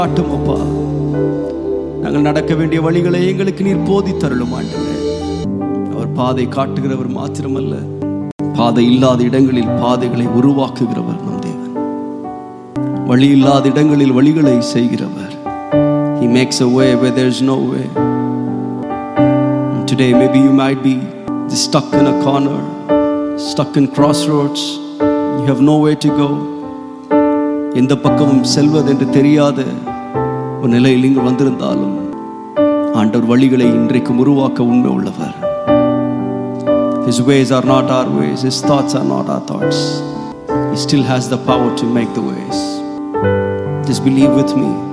காட்டும் அப்பா நாங்கள் நடக்க வேண்டிய வழிகளை எங்களுக்கு நீர் போதி தருளும் ஆண்டவரே அவர் பாதை காட்டுகிறவர் மாத்திரமல்ல பாதை இல்லாத இடங்களில் பாதைகளை உருவாக்குகிறவர் நம் தேவன் வழி இல்லாத இடங்களில் வழிகளை செய்கிறவர் He makes a way where there is no way. And Today, maybe you might be just stuck in a corner, stuck in crossroads. You have nowhere to go. எந்த பக்கமும் செல்வது என்று தெரியாத ஒரு நிலையில் இங்கு வந்திருந்தாலும் ஆண்டவர் வழிகளை இன்றைக்கும் உருவாக்க உண்மை உள்ளவர் His ways are not our ways, His thoughts are not our thoughts. He still has the power to make the ways. Just believe with me.